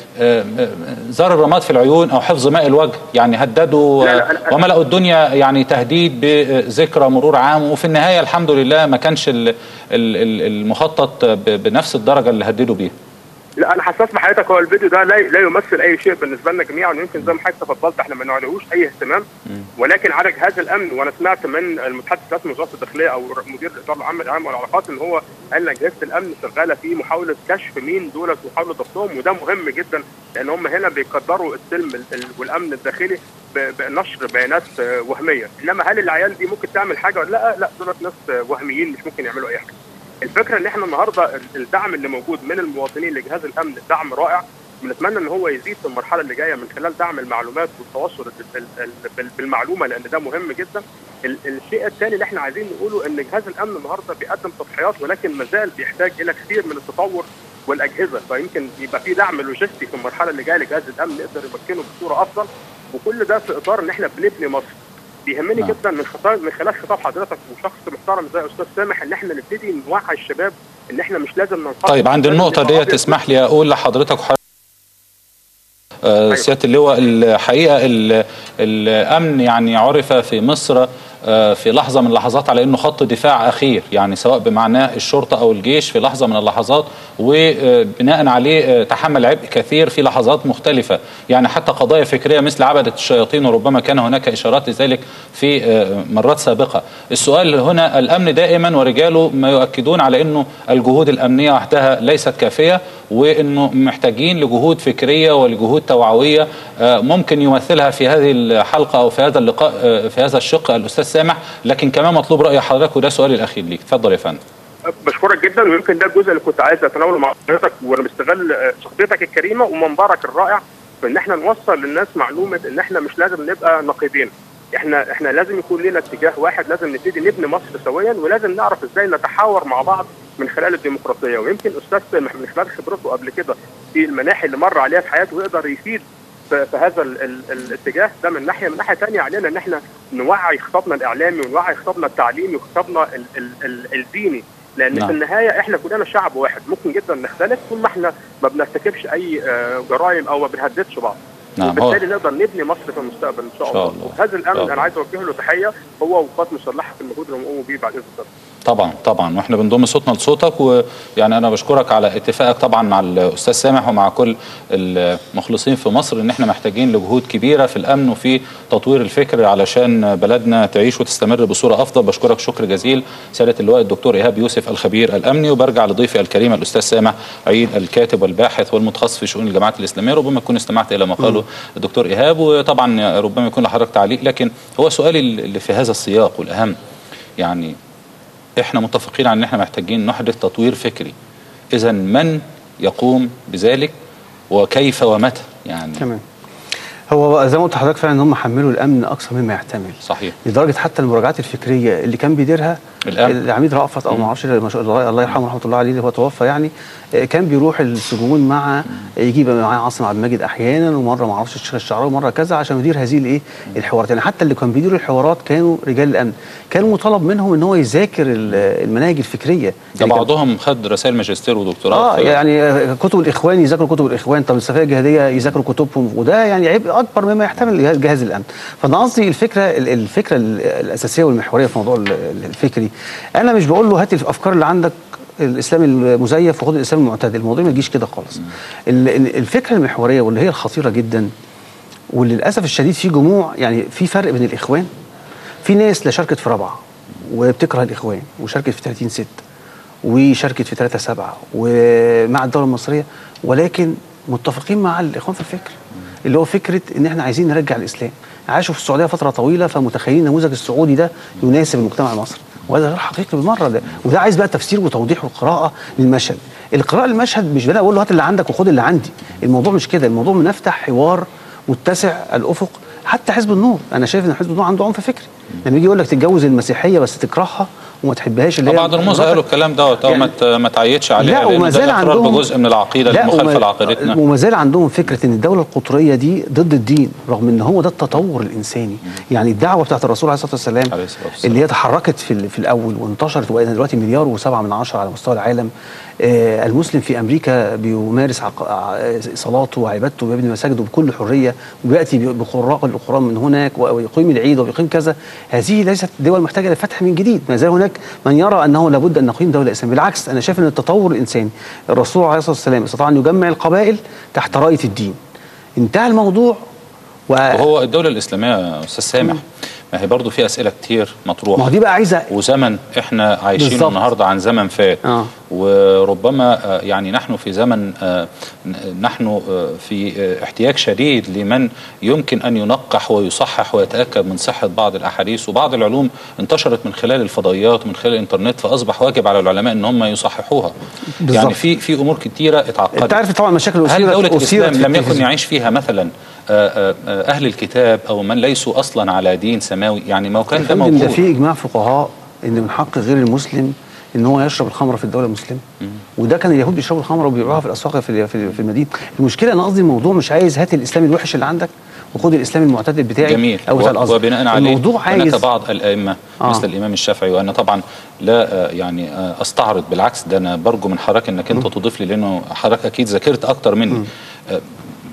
زر الرماد في العيون او حفظ ماء الوجه يعني هددوا وملأوا الدنيا يعني تهديد بذكرى مرور عام وفي النهايه الحمد لله ما كانش المخطط بنفس الدرجه اللي هددوا بيها لا انا حساس بحضرتك هو الفيديو ده لا, لا يمثل اي شيء بالنسبه لنا جميعا ويمكن زي ما حضرتك تفضلت احنا ما نعلقوش اي اهتمام ولكن على جهاز الامن وانا سمعت من المتحدث الرسمي وزاره الداخليه او مدير الاداره العامه للامن والعلاقات ان هو قال ان اجهزه الامن شغاله في محاوله كشف مين دولت ومحاوله ضبطهم وده مهم جدا لان هم هنا بيقدروا السلم والامن الداخلي بنشر بيانات وهميه انما هل العيال دي ممكن تعمل حاجه ولا لا لا دولت ناس وهميين مش ممكن يعملوا اي حاجه الفكره ان احنا النهارده الدعم اللي موجود من المواطنين لجهاز الامن دعم رائع بنتمنى ان هو يزيد في المرحله اللي جايه من خلال دعم المعلومات والتواصل بالمعلومه لان ده مهم جدا الشيء الثاني اللي احنا عايزين نقوله ان جهاز الامن النهارده بيقدم تضحيات ولكن ما زال بيحتاج الى كثير من التطور والاجهزه فيمكن يبقى في دعم لوجستي في المرحله اللي جايه لجهاز الامن يقدر يمكنه بصوره افضل وكل ده في اطار ان احنا بنبني مصر بيهمني نعم. جدا من خطاب من خلال خطاب حضرتك وشخص محترم زي استاذ سامح ان احنا نبتدي نوعي الشباب ان احنا مش لازم ننقطع طيب عند النقطه دي تسمح لي اقول لحضرتك آه سياده اللواء الحقيقه الامن يعني عرف في مصر آه، في لحظه من اللحظات على انه خط دفاع اخير يعني سواء بمعناه الشرطه او الجيش في لحظه من اللحظات وبناء عليه آه، تحمل عبء كثير في لحظات مختلفه يعني حتى قضايا فكريه مثل عبده الشياطين وربما كان هناك اشارات لذلك في آه، مرات سابقه السؤال هنا الامن دائما ورجاله ما يؤكدون على انه الجهود الامنيه وحدها ليست كافيه وانه محتاجين لجهود فكريه ولجهود توعويه آه، ممكن يمثلها في هذه الحلقه او في هذا اللقاء آه، في هذا الشق الاستاذ سامح لكن كمان مطلوب راي حضرتك وده سؤالي الاخير ليك اتفضل يا فندم بشكرك جدا ويمكن ده الجزء اللي كنت عايز اتناوله مع حضرتك وانا بستغل آه، شخصيتك الكريمه ومنبرك الرائع في ان احنا نوصل للناس معلومه ان احنا مش لازم نبقى نقيضين احنا احنا لازم يكون لنا اتجاه واحد لازم نبتدي نبني مصر سويا ولازم نعرف ازاي نتحاور مع بعض من خلال الديمقراطيه ويمكن استاذ سامح من خلال خبرته قبل كده في المناحي اللي مر عليها في حياته يقدر يفيد في في هذا ال ال الاتجاه ده من ناحيه من ناحيه ثانيه علينا ان احنا نوعي خطابنا الاعلامي ونوعي خطابنا التعليمي وخطابنا ال ال ال الديني لان نعم. في النهايه احنا كلنا شعب واحد ممكن جدا نختلف طول ما احنا ما بنرتكبش اي آه، جرائم او ما بنهددش بعض نعم هو وبالتالي نقدر نبني مصر في المستقبل ان شاء إن شاء الله الله. وهذا إن شاء الامن الله. انا عايز اوجه له تحيه هو وقوات مسلحه في المجهود اللي هم بيقوموا بيه بعد اذن الله طبعا طبعا واحنا بنضم صوتنا لصوتك ويعني انا بشكرك على اتفاقك طبعا مع الاستاذ سامح ومع كل المخلصين في مصر ان احنا محتاجين لجهود كبيره في الامن وفي تطوير الفكر علشان بلدنا تعيش وتستمر بصوره افضل بشكرك شكر جزيل سياده اللواء الدكتور ايهاب يوسف الخبير الامني وبرجع لضيفي الكريم الاستاذ سامح عيد الكاتب والباحث والمتخصص في شؤون الجماعات الاسلاميه ربما تكون استمعت الى ما قاله الدكتور ايهاب وطبعا ربما يكون لحضرتك تعليق لكن هو سؤالي اللي في هذا السياق والاهم يعني احنا متفقين على ان احنا محتاجين نحدث تطوير فكري اذا من يقوم بذلك وكيف ومتى يعني تمام هو زي ما قلت لحضرتك فعلا ان هم حملوا الامن اكثر مما يحتمل صحيح لدرجه حتى المراجعات الفكريه اللي كان بيديرها الأمن. العميد رأفت او ما اعرفش ما شاء الله الله يرحمه ورحمه الله عليه اللي هو توفى يعني آه، كان بيروح السجون مع يجيب معاه عاصم عبد المجيد احيانا ومره ما اعرفش الشيخ الشعراوي ومره كذا عشان يدير هذه الايه الحوارات يعني حتى اللي كان بيديروا الحوارات كانوا رجال الامن كان مطالب منهم ان هو يذاكر ال- المناهج الفكريه ده يعني كان- بعضهم خد رسائل ماجستير ودكتوراه اه في- يعني آه، كتب الاخوان يذاكروا كتب الاخوان طب الصفيه الجهاديه يذاكروا كتبهم وده يعني عبء اكبر مما يحتمل جهاز- جهاز الامن فانا قصدي الفكره ال- الفكره ال- الاساسيه والمحوريه في موضوع ال- ال- الفكري انا مش بقول له هات الافكار اللي عندك الاسلام المزيف وخد الاسلام المعتدل الموضوع ما يجيش كده خالص ال- ال- الفكره المحوريه واللي هي الخطيره جدا وللاسف الشديد في جموع يعني في فرق بين الاخوان في ناس لا شاركت في رابعه وبتكره الاخوان وشاركت في 30 6 وشاركت في 3 7 ومع الدوله المصريه ولكن متفقين مع الاخوان في الفكر اللي هو فكره ان احنا عايزين نرجع الاسلام عاشوا في السعوديه فتره طويله فمتخيلين النموذج السعودي ده يناسب المجتمع المصري وهذا غير حقيقي بالمره ده وده عايز بقى تفسير وتوضيح وقراءه للمشهد القراءه للمشهد مش بقى اقول له هات اللي عندك وخد اللي عندي الموضوع مش كده الموضوع بنفتح حوار متسع الافق حتى حزب النور انا شايف ان حزب النور عنده عنف فكري لما يجي يقول لك تتجوز المسيحيه بس تكرهها وما تحبهاش اللي هي بعض الرموز مراتك. قالوا الكلام دوت او يعني- ما ت- ما تعيدش عليه لا لأن وما ده زال الاقرار عندهم بجزء من العقيده لا المخالفه وما- لعقيدتنا وما زال عندهم فكره ان الدوله القطريه دي ضد الدين رغم ان هو ده التطور الانساني يعني الدعوه بتاعت الرسول عليه الصلاه والسلام عليه الصلاة والسلام. اللي هي تحركت في ال- في الاول وانتشرت وبقت دلوقتي مليار وسبعة من عشرة على مستوى العالم آه المسلم في امريكا بيمارس عق... ع- صلاته وعبادته ويبني مساجده بكل حريه وياتي ب- بقراء القران من هناك و- ويقيم العيد ويقيم كذا هذه ليست دول محتاجه لفتح من جديد ما زال هناك من يرى انه لابد ان نقيم دوله اسلاميه بالعكس انا شايف ان التطور الانساني الرسول عليه الصلاه والسلام استطاع ان يجمع القبائل تحت رايه الدين انتهى الموضوع و... وهو الدوله الاسلاميه يا استاذ سامح ما هي برضه في اسئله كتير مطروحه ما هو دي بقى عايزه وزمن احنا عايشين بالظبط. النهارده عن زمن فات آه. وربما آه، يعني نحن في زمن آه، ن- نحن آه، في آه، احتياج شديد لمن يمكن ان ينقح ويصحح ويتاكد من صحه بعض الاحاديث وبعض العلوم انتشرت من خلال الفضائيات ومن خلال الانترنت فاصبح واجب على العلماء ان هم يصححوها بالظبط. يعني في في امور كتيره اتعقدت انت عارف طبعا مشاكل هل اثيرت دولة اثيرت الإسلام في لم يكن التلفزيون. يعيش فيها مثلا آه، آه، آه، أهل الكتاب أو من ليسوا أصلا على دين سماوي يعني ما هو كان ده فندم، موجود ده في اجماع فقهاء ان من حق غير المسلم ان هو يشرب الخمر في الدوله المسلمه وده كان اليهود بيشربوا الخمر وبيبيعوها في الاسواق في في في المدينه المشكله انا قصدي الموضوع مش عايز هات الاسلام الوحش اللي عندك وخد الاسلام المعتدل بتاعي جميل او بتاع الازهر وبناء عليه الموضوع عايز هناك بعض الائمه آه. مثل الامام الشافعي وانا طبعا لا آه، يعني آه، استعرض بالعكس ده انا برجو من حضرتك انك انت تضيف لي لانه حضرتك اكيد ذاكرت اكتر مني آه،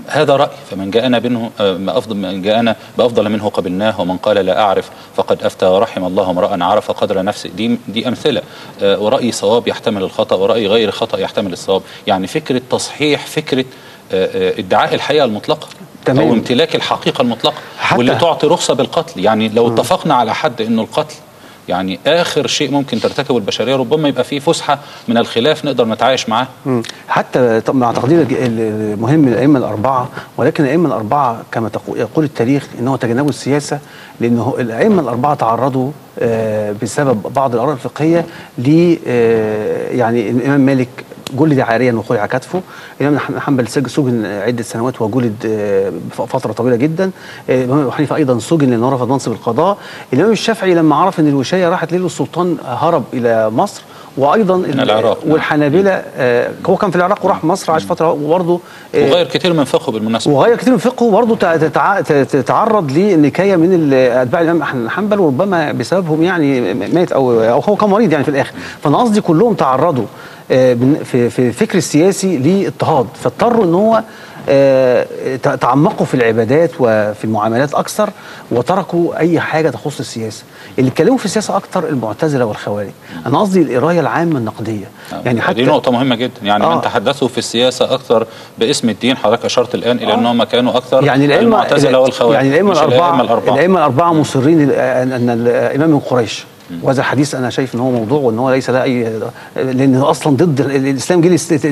هذا رأي فمن جاءنا منه آه، ما أفضل من جاءنا بأفضل منه قبلناه ومن قال لا أعرف فقد أفتى ورحم الله امرأ عرف قدر نفسه دي دي أمثلة آه، ورأي صواب يحتمل الخطأ ورأي غير خطأ يحتمل الصواب يعني فكرة تصحيح فكرة آه، آه، ادعاء الحقيقة المطلقة تمام. أو امتلاك الحقيقة المطلقة حتى- واللي تعطي رخصة بالقتل يعني لو اتفقنا على حد أنه القتل يعني آخر شيء ممكن ترتكبه البشرية ربما يبقى فيه فسحة من الخلاف نقدر نتعايش معاه مم. حتى طب مع تقدير الج- ال- المهم للائمه الاربعه ولكن الائمه الاربعه كما تقو- يقول التاريخ انه تجنبوا السياسه لانه الائمه الاربعه تعرضوا آه، بسبب بعض الاراء الفقهيه ل آه، يعني الامام مالك جلد عاريا وخلع كتفه الامام أحمد حنبل سج- سجن عده سنوات وجلد آه، ف- فتره طويله جدا آه، الامام ابو حنيفه ايضا سجن لانه رفض منصب القضاء الامام الشافعي لما عرف ان الوشايه راحت ليله السلطان هرب الى مصر وايضا من العراق، نعم. والحنابله آه، هو كان في العراق وراح مصر عاش فتره وبرضه آه، وغير كتير من فقهه بالمناسبة وغير كتير من فقهه برضه تع- تتع- تتعرض لنكايه من ال- اتباع الامام احمد بن حنبل وربما بسببهم يعني مات او او هو كان مريض يعني في الاخر فانا قصدي كلهم تعرضوا آه، بن- في في الفكر السياسي لاضطهاد فاضطروا ان هو آه، ت- تعمقوا في العبادات وفي المعاملات اكثر وتركوا اي حاجه تخص السياسه اللي اتكلموا في السياسه اكثر المعتزله والخوارج انا قصدي القرايه العامه النقديه يعني حتى دي نقطة مهمة جدا يعني آه. من تحدثوا في السياسة أكثر باسم الدين حضرتك أشرت الآن إلى آه. أنهم كانوا أكثر يعني الائمه المعتزلة والخوارج يعني الائمه مش الاربعه الأربعة الائمه الاربعه مصرين ان أن الامام من قريش وهذا الحديث انا شايف ان هو موضوع وان هو ليس له اي لان اصلا ضد الاسلام جه الاست-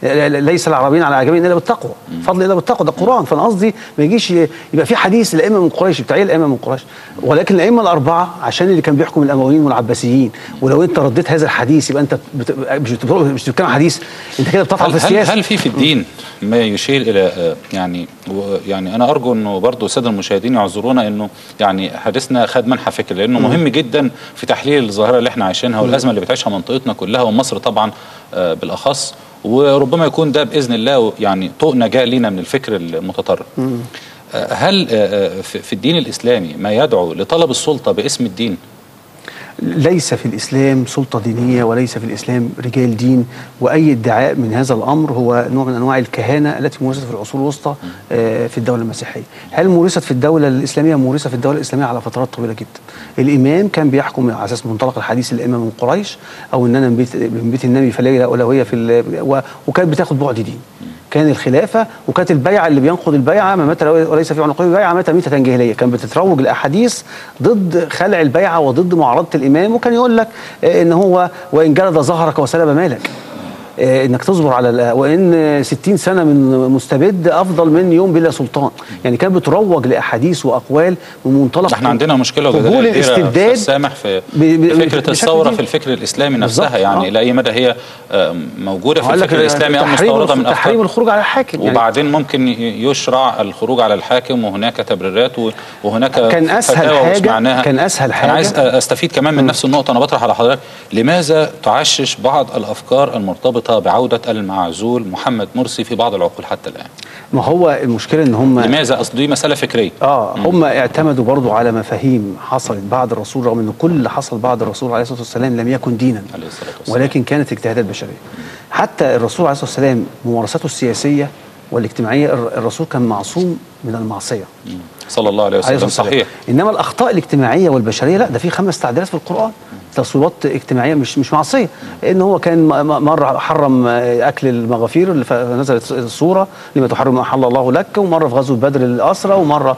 ليس العربيين على اعجمين الا بالتقوى فضل الا بالتقوى ده قران فانا قصدي ما يجيش يبقى في حديث الائمه من قريش بتاع ايه الائمه من قريش ولكن الائمه الاربعه عشان اللي كان بيحكم الامويين والعباسيين ولو انت رديت هذا الحديث يبقى انت بت... مش بت... مش بتتكلم حديث انت كده بتطعن هل, في هل, السياسه هل في في الدين ما يشير الى آه، يعني و- يعني انا ارجو انه برضه الساده المشاهدين يعذرونا انه يعني حديثنا خد منحى فكر لانه مهم جدا في تحليل الظاهره اللي احنا عايشينها والازمه اللي بتعيشها منطقتنا كلها ومصر طبعا آه، بالاخص وربما يكون ده باذن الله يعني طوق نجاه لينا من الفكر المتطرف آه، هل آه، آه، في في الدين الاسلامي ما يدعو لطلب السلطه باسم الدين ليس في الإسلام سلطة دينية وليس في الإسلام رجال دين وأي ادعاء من هذا الأمر هو نوع من أنواع الكهانة التي مورست في العصور الوسطى آه، في الدولة المسيحية هل مورست في الدولة الإسلامية مورست في الدولة الإسلامية على فترات طويلة جدا الإمام كان بيحكم على أساس منطلق الحديث الإمام من قريش أو إن أنا من بيت, من بيت النبي فليلة أولوية في ال- و- وكانت بتاخد بعد دين كان الخلافه وكانت البيعه اللي بينقض البيعه ما مات وليس في عنقه بيعه مات ميته جاهليه كان بتتروج الاحاديث ضد خلع البيعه وضد معارضه الامام وكان يقول لك آه، ان هو وان جلد ظهرك وسلب مالك آه، انك تصبر على ال- وان 60 سنه من مستبد افضل من يوم بلا سلطان يعني كان بتروج لاحاديث واقوال من منطلق احنا عندنا مشكله قبول وجدليه كبيره الاستبداد أستاذ سامح في ب- ب- في فكره بشكل الثوره ديني. في الفكر الاسلامي نفسها بالظبط، يعني آه. الى اي مدى هي آه، موجوده في قال لك الفكر الاسلامي ام تحريم مستورده من الخ- تحريم افكار الخروج على الحاكم يعني وبعدين ممكن ي- يشرع الخروج على الحاكم وهناك تبريرات و- وهناك كان أسهل فتاوى حاجة- وسمعناها. كان أسهل انا حاجة. عايز أ- استفيد كمان من نفس النقطه انا بطرح على حضرتك لماذا تعشش بعض الافكار المرتبطه بعوده المعزول محمد مرسي في بعض العقول حتى الان ما هو المشكله ان هم لماذا اصل دي مساله فكريه اه هم اعتمدوا برضو على مفاهيم حصلت بعد الرسول رغم ان كل اللي حصل بعد الرسول عليه الصلاه والسلام لم يكن دينا عليه الصلاه والسلام ولكن كانت اجتهادات بشريه حتى الرسول عليه الصلاه والسلام ممارساته السياسيه والاجتماعيه الر- الرسول كان معصوم من المعصيه صلى الله عليه عليه وسلم الصلاة والسلام. صحيح انما الاخطاء الاجتماعيه والبشريه لا ده في خمس تعديلات في القران تصويبات اجتماعيه مش مش معصيه ان هو كان م- م- مره حرم آه، اكل المغافير اللي فنزلت السوره لما تحرم ما احل الله لك ومره في غزوه بدر الاسرى ومره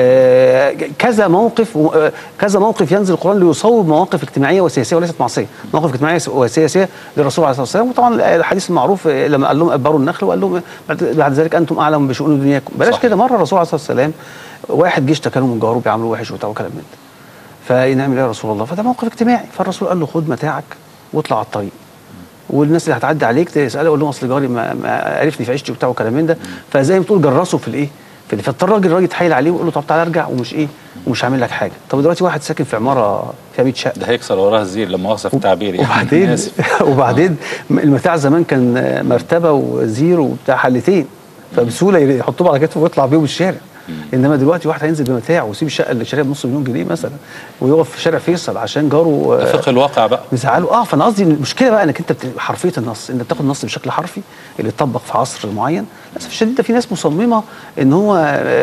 آه، كذا موقف و- آه، كذا موقف ينزل القران ليصوب مواقف اجتماعيه وسياسيه وليست معصيه مواقف اجتماعيه وسياسيه للرسول عليه الصلاه والسلام وطبعا الحديث المعروف آه، لما قال لهم ابروا النخل وقال لهم بعد بعد ذلك انتم اعلم بشؤون دنياكم بلاش صح. كده مره الرسول عليه الصلاه والسلام واحد جه اشتكى له من جاره بيعاملوه وحش وبتاع وكلام من ده فنعمل ايه يا رسول الله فده موقف اجتماعي فالرسول قال له خد متاعك واطلع على الطريق والناس اللي هتعدي عليك تساله قول لهم اصل جاري ما, ما عرفني في عيشتي وبتاع وكلام من ده فزي ما تقول جرسه في الايه في اللي- فاضطر الراجل الراجل يتحايل عليه ويقول له طب تعالى ارجع ومش ايه ومش هعمل لك حاجه طب دلوقتي واحد ساكن في عماره فيها 100 شقه ده هيكسر وراها الزير لما اوصف في التعبير يعني وبعدين آسف. وبعدين المتاع زمان كان مرتبه وزير وبتاع حلتين فبسهوله يحطوه على كتفه ويطلع بيهم الشارع انما دلوقتي واحد هينزل بمتاعه ويسيب الشقه اللي شاريها بنص مليون جنيه مثلا ويقف في شارع فيصل عشان جاره ده آه، فقه الواقع بقى مزعله اه فانا قصدي إن المشكله بقى انك انت بت- حرفيه النص انت بتاخد النص بشكل حرفي اللي اتطبق في عصر معين للاسف الشديد ده في ناس مصممه ان هو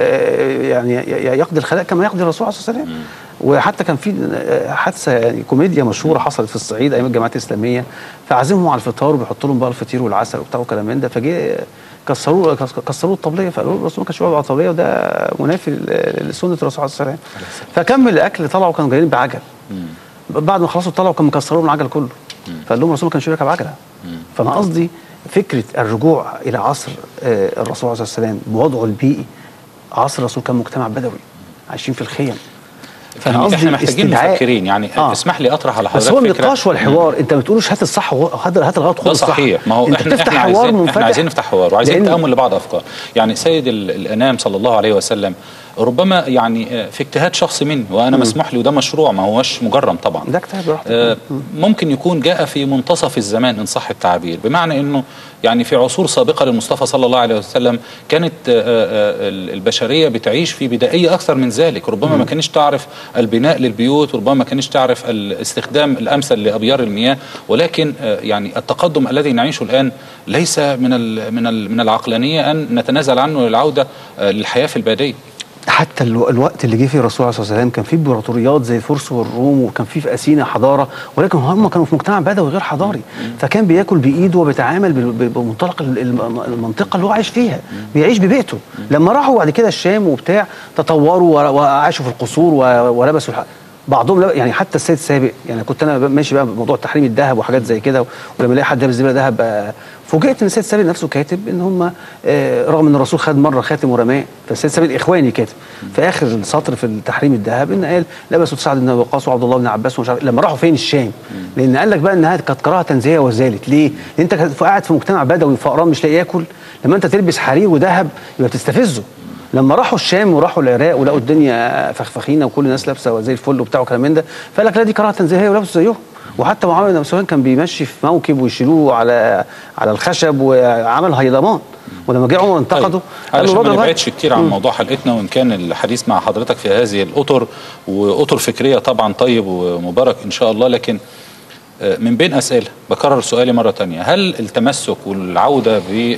آه، يعني ي- ي- يقضي الخلاء كما يقضي الرسول عليه الصلاه والسلام وحتى كان في آه، حادثه يعني كوميديا مشهوره حصلت في الصعيد ايام الجماعات الاسلاميه فعازمهم على الفطار وبيحطوا لهم بقى الفطير والعسل وبتاع وكلام من ده فجه كسروا كس- كسروا الطبليه فقالوا له الرسول ما كانش بيقعد على الطبليه وده منافي ل- لسنه الرسول عليه الصلاه والسلام فكمل الاكل طلعوا كانوا جايين بعجل بعد ما خلصوا طلعوا كانوا مكسروا العجل كله فقال لهم الرسول ما كانش بيركب عجله فانا قصدي فكره الرجوع الى عصر آه، الرسول عليه الصلاه والسلام بوضعه البيئي عصر الرسول كان مجتمع بدوي عايشين في الخيم يعني احنا محتاجين استدعاء- مفكرين يعني آه. اسمح لي اطرح على بس حضرتك هو فكرة. النقاش والحوار انت ما بتقولوش هات الصح وهات هات الغلط خد ده الصح صحيح ما هو انت احنا بتفتح احنا حوار عايزين منفتح احنا عايزين نفتح حوار وعايزين لأن- تامل لبعض افكار يعني سيد ال- الانام صلى الله عليه وسلم ربما يعني آه، في اجتهاد شخصي مني وانا مسموح لي وده مشروع ما هوش مجرم طبعا ده اجتهاد براحتك. آه، ممكن يكون جاء في منتصف الزمان ان صح التعبير بمعنى انه يعني في عصور سابقه للمصطفى صلى الله عليه وسلم كانت آه، آه، البشريه بتعيش في بدائيه اكثر من ذلك ربما ما كانش تعرف البناء للبيوت وربما ما كانش تعرف الاستخدام الامثل لابيار المياه ولكن آه، يعني التقدم الذي نعيشه الان ليس من ال من ال من العقلانيه ان نتنازل عنه للعوده آه، للحياه في الباديه حتى الو- الوقت اللي جه فيه الرسول عليه الصلاه والسلام كان في امبراطوريات زي الفرس والروم وكان في في اثينا حضاره ولكن هم كانوا في مجتمع بدوي غير حضاري فكان بياكل بايده وبيتعامل بال- بال- بمنطلق ال- الم- المنطقه اللي هو عايش فيها بيعيش ببيئته لما راحوا بعد كده الشام وبتاع تطوروا و- وعاشوا في القصور و- ولبسوا الح- بعضهم لا- يعني حتى السيد سابق يعني كنت انا ماشي بقى بموضوع تحريم الذهب وحاجات زي كده ولما الاقي حد لابس زباله ذهب آه، فوجئت ان السيد سابق نفسه كاتب ان هم آه، رغم ان الرسول خد مره خاتم ورماه فالسيد سابق اخواني كاتب في اخر السطر في تحريم الذهب ان قال لبسوا سعد بن ابي وقاص وعبد الله بن عباس ومش عارف لما راحوا فين الشام لان قال لك بقى انها كانت كراهه تنزيهيه وزالت ليه؟ لان انت كنت قاعد في مجتمع بدوي فقران مش لاقي ياكل لما انت تلبس حرير وذهب يبقى بتستفزه لما راحوا الشام وراحوا العراق ولقوا الدنيا فخفخينه وكل الناس لابسه زي الفل وبتاع وكلام من ده فقال لك لا دي كراهه تنزيهيه ولابسوا زيهم وحتى معاويه بن سفيان كان بيمشي في موكب ويشيلوه على على الخشب وعمل هيضمان ولما جه عمر انتقده قال له علشان ما الراجل نبعدش كتير عن موضوع حلقتنا وان كان الحديث مع حضرتك في هذه الاطر واطر فكريه طبعا طيب ومبارك ان شاء الله لكن آه، من بين اسئله بكرر سؤالي مره تانية هل التمسك والعوده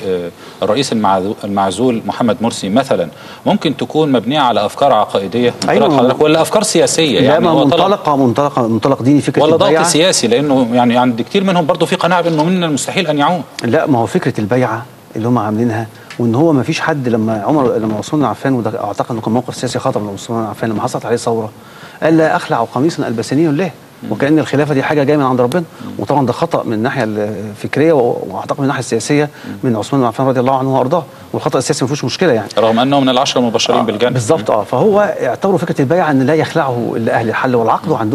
بالرئيس المعزو- المعزول محمد مرسي مثلا ممكن تكون مبنيه على افكار عقائديه من أيوة. قراءة حضرتك ولا افكار سياسيه لا يعني ما هو طلب منطلق منطلق منطلق ديني فكره ولا ضغط البيعة. سياسي لانه يعني عند كتير منهم برضه في قناعه بانه من المستحيل ان يعود لا ما هو فكره البيعه اللي هم عاملينها وان هو ما فيش حد لما عمر لما عثمان بن عفان وده اعتقد انه كان موقف سياسي خطر من عثمان بن عفان لما حصلت عليه ثوره قال لا اخلع قميصا البسني له وكان الخلافه دي حاجه جايه من عند ربنا وطبعا ده خطا من الناحيه الفكريه و- واعتقد من الناحيه السياسيه من عثمان بن عفان رضي الله عنه وارضاه والخطا السياسي ما فيهوش مشكله يعني رغم انه من العشره المبشرين بالجنه بالظبط اه فهو اعتبروا فكره البيعه ان لا يخلعه الا اهل الحل والعقد وعندهم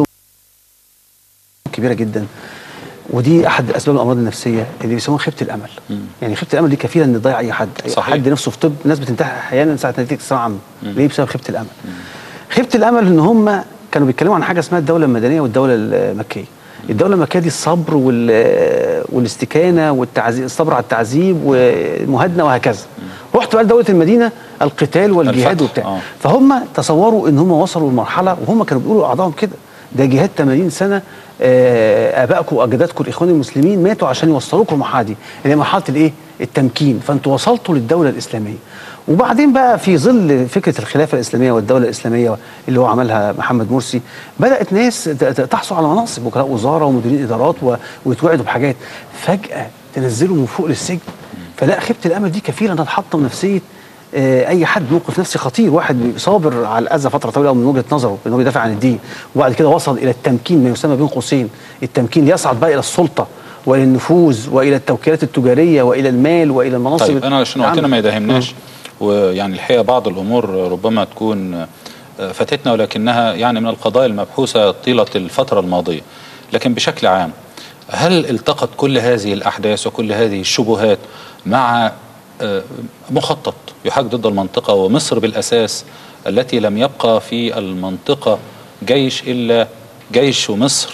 كبيره جدا ودي احد اسباب الامراض النفسيه اللي بيسموها خيبه الامل يعني خيبه الامل دي كفيله ان تضيع اي حد أي صحيح. حد نفسه في طب الناس بتنتحر احيانا ساعه نتيجه الثانويه العامه ليه بسبب خيبه الامل خيبه الامل ان هم كانوا بيتكلموا عن حاجه اسمها الدوله المدنيه والدوله المكيه الدوله المكيه دي الصبر وال والاستكانه والتعذيب الصبر على التعذيب والمهادنه وهكذا رحت بقى لدوله المدينه القتال والجهاد الفتح، وبتاع آه. فهم تصوروا ان هم وصلوا لمرحله وهم كانوا بيقولوا لاعضائهم كده ده جهاد 80 سنه آه، ابائكم واجدادكم الاخوان المسلمين ماتوا عشان يوصلوكم المرحله دي اللي هي مرحله الايه؟ التمكين فانتوا وصلتوا للدوله الاسلاميه وبعدين بقى في ظل فكره الخلافه الاسلاميه والدوله الاسلاميه اللي هو عملها محمد مرسي بدات ناس ت- ت- تحصل على مناصب وكلاء وزاره ومديرين ادارات و- ويتوعدوا بحاجات فجاه تنزلوا من فوق للسجن فلا خيبه الامل دي كفيله انها تحطم نفسيه آه، اي حد موقف نفسي خطير واحد صابر على الاذى فتره طويله من وجهه نظره ان هو بيدافع عن الدين وبعد كده وصل الى التمكين ما يسمى بين قوسين التمكين ليصعد بقى الى السلطه والى النفوذ والى التوكيلات التجاريه والى المال والى المناصب طيب انا عشان وقتنا العامة. ما يداهمناش ويعني الحقيقه بعض الامور ربما تكون آه، فاتتنا ولكنها يعني من القضايا المبحوثه طيله الفتره الماضيه لكن بشكل عام هل التقت كل هذه الاحداث وكل هذه الشبهات مع آه، مخطط يحاج ضد المنطقه ومصر بالاساس التي لم يبقى في المنطقه جيش الا جيش مصر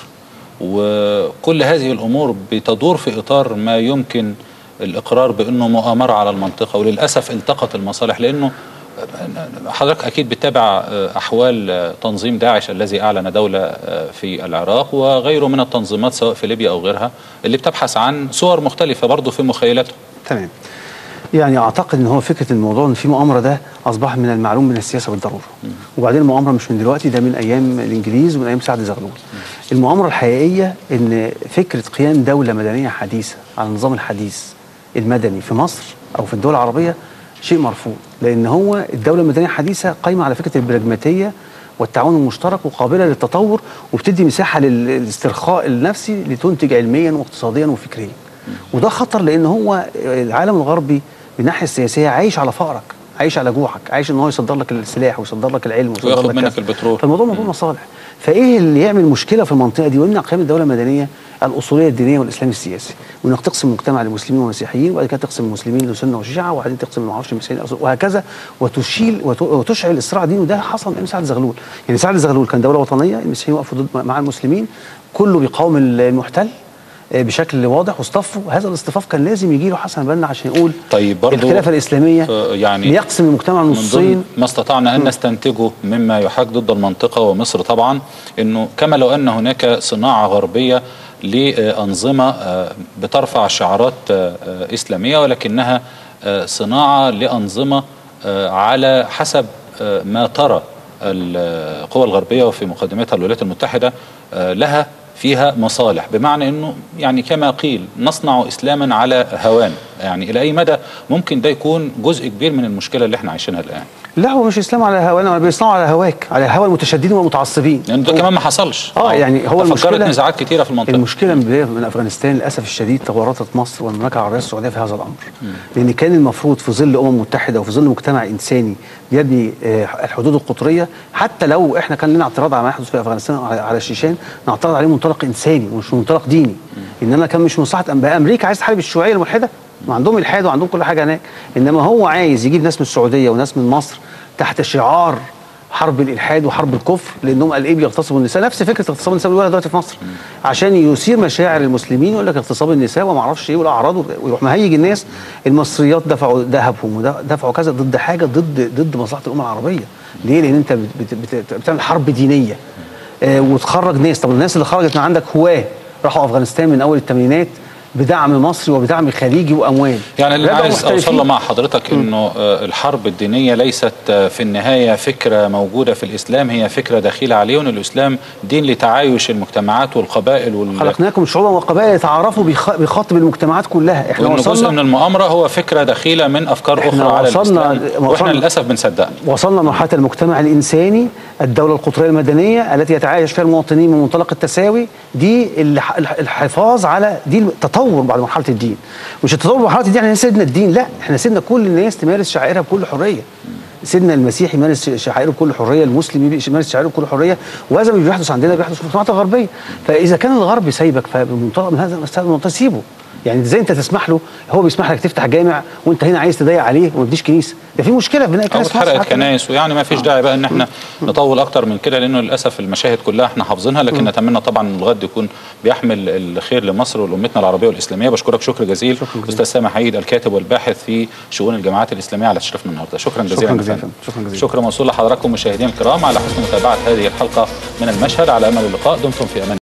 وكل هذه الامور بتدور في اطار ما يمكن الاقرار بانه مؤامره على المنطقه وللاسف التقت المصالح لانه حضرتك اكيد بتتابع احوال تنظيم داعش الذي اعلن دوله في العراق وغيره من التنظيمات سواء في ليبيا او غيرها اللي بتبحث عن صور مختلفه برضه في مخيلتهم تمام يعني اعتقد ان هو فكره الموضوع ان في مؤامره ده اصبح من المعلوم من السياسه بالضروره وبعدين المؤامره مش من دلوقتي ده من ايام الانجليز ومن ايام سعد زغلول المؤامره الحقيقيه ان فكره قيام دوله مدنيه حديثه على النظام الحديث المدني في مصر او في الدول العربيه شيء مرفوض لان هو الدوله المدنيه الحديثه قايمه على فكره البراجماتيه والتعاون المشترك وقابله للتطور وبتدي مساحه للاسترخاء النفسي لتنتج علميا واقتصاديا وفكريا وده خطر لان هو العالم الغربي من الناحيه السياسيه عايش على فقرك عايش على جوعك عايش ان هو يصدر لك السلاح ويصدر لك العلم ويصدر وياخد لك منك كذا. البترول. فالموضوع موضوع مصالح فايه اللي يعمل مشكله في المنطقه دي ويمنع قيام الدوله المدنيه الاصوليه الدينيه والاسلام السياسي وانك تقسم المجتمع لمسلمين ومسيحيين وبعد كده تقسم المسلمين لسنه وشيعه وبعدين تقسم ما اعرفش المسيحيين لأصول- وهكذا وتشيل وت- وتشعل الصراع الديني وده حصل من سعد زغلول يعني سعد زغلول كان دوله وطنيه المسيحيين وقفوا ضد مع المسلمين كله بيقاوم المحتل آه، بشكل واضح واصطفوا هذا الاصطفاف كان لازم يجي له حسن البنا عشان يقول طيب برضو الخلافه الاسلاميه آه، يعني ليقسم المجتمع من نصين ضمن ما استطعنا ان نستنتجه مما يحاك ضد المنطقه ومصر طبعا انه كما لو ان هناك صناعه غربيه لانظمه آه، بترفع شعارات آه، آه، اسلاميه ولكنها آه، صناعه لانظمه آه، على حسب آه، ما ترى القوى الغربيه وفي مقدمتها الولايات المتحده آه، لها فيها مصالح بمعنى انه يعني كما قيل نصنع اسلاما على هوان يعني الى اي مدى ممكن ده يكون جزء كبير من المشكله اللي احنا عايشينها الان لا هو مش اسلام على هوانا ولا بيصنعوا على هواك على هوا المتشددين والمتعصبين لان ده كمان ما حصلش اه يعني هو فجرت المشكله نزاعات كتيره في المنطقه المشكله من بدايه من افغانستان للاسف الشديد تورطت مصر والمملكه العربيه السعوديه في هذا الامر لان كان المفروض في ظل امم متحده وفي ظل مجتمع انساني بيبني آه، الحدود القطريه حتى لو احنا كان لنا اعتراض على ما يحدث في افغانستان على على الشيشان نعترض عليه منطلق انساني ومش منطلق ديني انما كان مش مصلحه أنباء امريكا عايز تحارب الشيوعيه الملحده ما عندهم الحاد وعندهم كل حاجه هناك انما هو عايز يجيب ناس من السعوديه وناس من مصر تحت شعار حرب الالحاد وحرب الكفر لانهم قال ايه بيغتصبوا النساء نفس فكره اغتصاب النساء اللي بيقولها دلوقتي في مصر عشان يثير مشاعر المسلمين يقول لك اغتصاب النساء وما اعرفش ايه والاعراض ويروح مهيج الناس المصريات دفعوا ذهبهم ودفعوا كذا ضد حاجه ضد ضد مصلحه الامه العربيه ليه؟ لان انت بت بت بت بتعمل حرب دينيه آه وتخرج ناس طب الناس اللي خرجت من عندك هواه راحوا افغانستان من اول الثمانينات بدعم مصري وبدعم خليجي واموال يعني اللي أنا رجعوا عايز محترفين. اوصل مع حضرتك انه آه، الحرب الدينيه ليست آه، في النهايه فكره موجوده في الاسلام هي فكره دخيله عليه وان الاسلام دين لتعايش المجتمعات والقبائل وال خلقناكم شعوبا وقبائل يتعارفوا بيخ- بيخاطب المجتمعات كلها احنا وانه جزء وصلنا من المؤامره هو فكره دخيله من افكار إحنا اخرى على وصلنا- الاسلام واحنا وصلنا- للاسف بنصدقها وصلنا لمرحله المجتمع الانساني الدوله القطريه المدنيه التي يتعايش فيها المواطنين من منطلق التساوي دي الح- الح- الحفاظ على دي التطور بعد مرحله الدين مش التطور بعد مرحله الدين احنا سيبنا الدين لا احنا سيبنا كل الناس تمارس شعائرها بكل حريه سيدنا المسيحي يمارس شعائره بكل حريه المسلم يمارس شعائره بكل حريه وهذا مش بيحدث عندنا بيحدث في المجتمعات الغربيه فاذا كان الغرب سايبك فبمنطلق من هذا هذا المنطلق سيبه يعني ازاي انت تسمح له هو بيسمح لك تفتح جامع وانت هنا عايز تضيق عليه وما تبنيش كنيسه ده في مشكله في بناء او كنائس في مصر اتحرقت حتى الآن. كنايس ويعني ما فيش داعي بقى ان احنا نطول اكتر من كده لانه للاسف المشاهد كلها احنا حافظينها لكن نتمنى طبعا ان الغد يكون بيحمل الخير لمصر ولامتنا العربيه والاسلاميه بشكرك شكر جزيل استاذ سامح عيد الكاتب والباحث في شؤون الجماعات الاسلاميه على تشريفنا النهارده شكرا جزيلا شكرا يا جزيلا فندم. شكرا جزيلا شكرا موصول لحضراتكم مشاهدينا الكرام على حسن متابعه هذه الحلقه من المشهد على امل اللقاء دمتم في امان